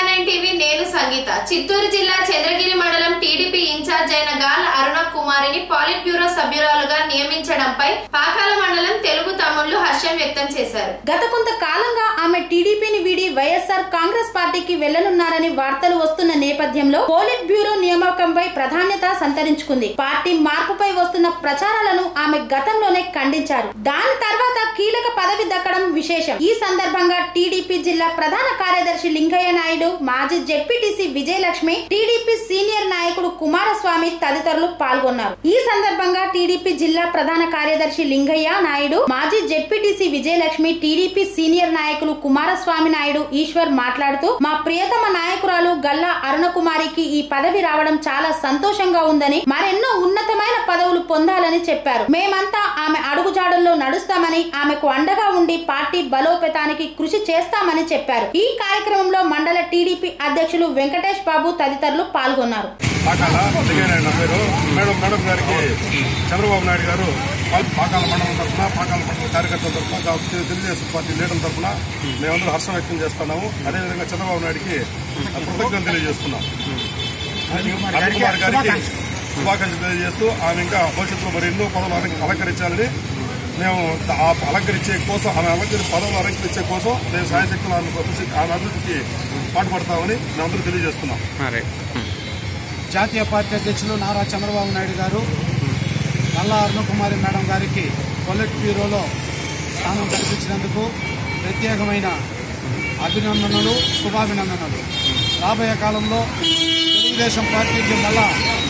Nine TV నేను సంగీత చిత్తూరు జిల్లా చంద్రగిరి మండలం టీడీపీ ఇన్ఛార్జ్ అయిన గాల్ అరుణ కుమారిని పాలిట్ బ్యూరో సభ్యురాలుగా నియమించడంపై పాకాల మండలం తెలుగు తమ్ముళ్లు హర్షం వ్యక్తం చేశారు గత కొంతకాలంగా ఆమె టీడీపీని వీడి వైఎస్ఆర్ కాంగ్రెస్ పార్టీకి వెళ్లనున్నారని వార్తలు వస్తున్న నేపథ్యంలో పోలిట్ బ్యూరో నియామకంపై ప్రాధాన్యత సంతరించుకుంది పార్టీ మార్పుపై వస్తున్న ప్రచారాలను ఆమె గతంలోనే ఖండించారు దాని తర్వాత కీలక పదవి దక్కడం విశేషం ఈ సందర్భంగా టీడీపీ జిల్లా ప్రధాన కార్యదర్శి లింగయ్య నాయుడు మాజీ జెడ్పీటీసీ విజయలక్ష్మి టీడీపీ సీనియర్ నాయకుడు కుమారస్వామి తదితరులు పాల్గొన్నారు ఈ సందర్భంగా టీడీపీ జిల్లా ప్రధాన కార్యదర్శి లింగయ్య నాయుడు మాజీ జెడ్పీటీసీ విజయలక్ష్మి టీడీపీ సీనియర్ నాయకులు కుమారస్వామి నాయుడు ఈశ్వర్ మాట్లాడుతూ మా ప్రియతమ నాయకురాలు గల్లా అరుణకుమారికి ఈ పదవి రావడం చాలా సంతోషంగా ఉందని మరెన్నో ఉన్నతమైన పదవులు పొందాలని చెప్పారు మేమంతా ఆమె అడుగుజాడల్లో నడుస్తామని ఆమెకు అండగా ఉండి పార్టీ బలోపేతానికి కృషి చేస్తామని చెప్పారు ఈ కార్యక్రమంలో మండల టీడీపీ అధ్యక్షులు వెంకటేష్ బాబు తదితరులు పాల్గొన్నారు పాకాల లింగయ్య నా పేరు మేడం మేడం గారికి చంద్రబాబు నాయుడు గారు పా- పాకాల మండలం తరఫున పాకాల మండల కార్యకర్తల తరఫున గా- తెలు- తెలుగుదేశం పార్టీ లీడర్ల తరఫున మేమందరూ హర్షం వ్యక్తం చేస్తున్నాము అదేవిధంగా చంద్రబాబు నాయుడుకి కృతజ్ఞతలు తెలియజేస్తున్నాం అనిల్ కుమార్ గారికి శుభాకాంక్షలు తెలియజేస్తూ ఆమె ఇంకా భవిష్యత్తులో మరి ఎన్నో పదవులు అలంక- అలంకరించాలని మేము ఆ అలంకరించే కోసం ఆమె అలంకరి పదవులు అలంకరించే కోసం మేము సాయశక్తులు ఆమె కృషి- ఆమె అభివృద్ధికి పాటుపడతామని మేమందరూ తెలియజేస్తున్నాం జాతీయ పార్టీ అధ్యక్షులు నారా చంద్రబాబు నాయుడు గారు నల్లా అరుణకుమారి మేడం గారికి పొలిట్ బ్యూరోలో స్థానం కల్పించినందుకు ప్రత్యేకమైన అభినందనలు శుభాభినందనలు రాబోయే కాలంలో తెలుగుదేశం పార్టీకి మళ్ళా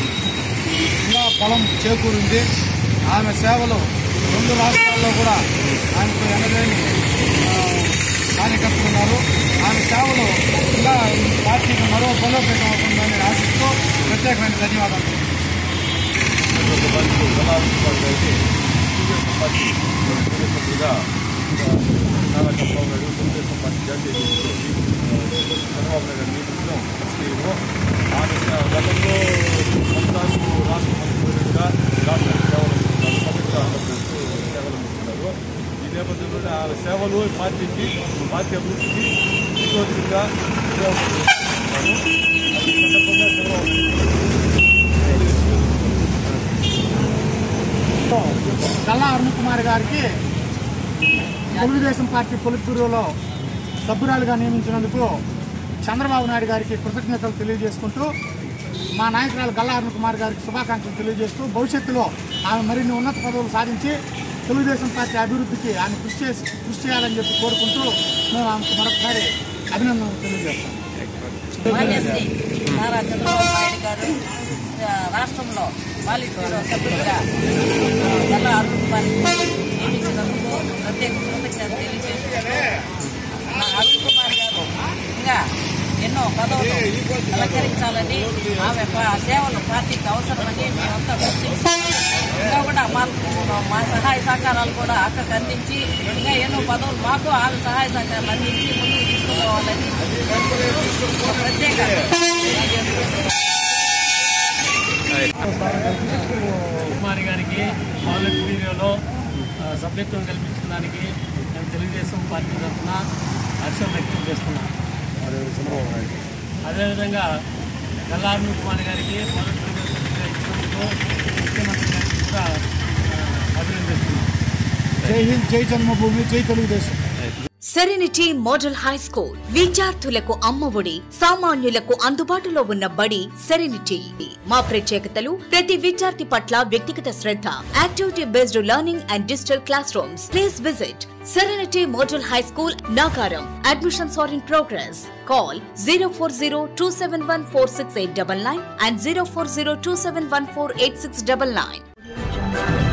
ఇంకా బలం చేకూరింది ఆమె సేవలు రెండు రాష్ట్రాల్లో కూడా ఆమెకు ఎనలేని ఆ, కార్యకర్తలు ఉన్నారు ఆమె సేవలు ఇంకా ఈ పార్టీకి మరో బలోపేతం అవుతుందని ఆశిస్తూ ప్రత్యేకమైన ధన్యవాదాలు సభ్యులుగా నారా చంద్రబాబు నాయుడు తెలుగుదేశం పార్టీ జాతీయ అధ్యక్షుడు చంద్రబాబు నాయుడు నియమించడం ఎస్టీఓ ఆమె సే- గతంలో కొన్నిసార్లు రాష్ట్ర మంత్రిగా రాష్ట్ర సేవలు అందిస్తున్నారు సభ్యులుగా ఆంధ్రప్రదేశ్ సేవలు అందిస్తున్నారు ఈ నేపథ్యంలో ఆమె సేవలు పార్టీకి పార్టీ అభివృద్ధికి విరోధంగా ఉపయోగపడుతున్నారు ఈ సందర్భంగా చంద్రబాబు గల్లా అరుణకుమార్ గారికి తెలుగుదేశం పార్టీ పొలిట్ బ్యూరోలో సభ్యురాలుగా నియమించినందుకు చంద్రబాబు నాయుడు గారికి కృతజ్ఞతలు తెలియజేసుకుంటూ మా నాయకురాలు గల్లా అరుణకుమార్ గారికి శుభాకాంక్షలు తెలియజేస్తూ భవిష్యత్తులో ఆమె మరిన్ని ఉన్నత పదవులు సాధించి తెలుగుదేశం పార్టీ అభివృద్ధికి ఆమె కృషి చేసి కృషి చేయాలని చెప్పి కోరుకుంటూ మేము ఆమెకు మరొకసారి అభినందనలు తెలియజేస్తాం మాన్యశ్రీ నారా చంద్రబాబు నాయుడు గారు ఆ, రాష్ట్రంలో పాలిట్ బ్యూరో సభ్యులుగా గల్ల అరుణ్ కుమార్ నియమించినందుకు ప్రత్యేక కృతజ్ఞతలు తెలియజేస్తున్నాను నా అరుణ్ కుమార్ గారు ఇంకా ఎన్నో పదవులు అలంకరించాలని ఆమె పా- సేవలు పార్టీకి అవసరమని మేమంతా గుర్తించాము ఇంకా కూడా మాకు మా సహాయ సహకారాలు కూడా అక్కడికి అందించి ఇంకా ఎన్నో పదవులు మాకు ఆమె సహాయ సహకారాలు అందించి ముందుకు తీసుకుపోవాలని కోరుకుంటూ ఒక ప్రత్యేక తెలియజేస్తున్నాను. కుమారి గారికి పార్లమెంట్ వీడియోలో ఆ, సభ్యత్వం కల్పించిన దానికి మేము తెలుగుదేశం పార్టీ తరఫున హర్షం వ్యక్తం చేస్తున్నాం అదేవిధంగా కల్లార్మి కుమారి గారికి పార్లమెంట్ వీడియో సభ్యులుగా ఇచ్చినందుకు ముఖ్యమంత్రి గారికి కూడా ఆ, అభినందిస్తున్నాం జై హింద్ జై జన్మభూమి జై Telugu Desam Serenity Model High School విద్యార్థులకు అమ్మఒడి సామాన్యులకు అందుబాటులో ఉన్న బడి సెరెనిటీ మా ప్రత్యేకతలు ప్రతి విద్యార్థి పట్ల వ్యక్తిగత శ్రద్ధ activity based learning and digital classrooms please visit Serenity Model High School Nagaram admissions are in progress call zero four zero two seven one four six eight double nine and zero four zero two seven one four eight six double nine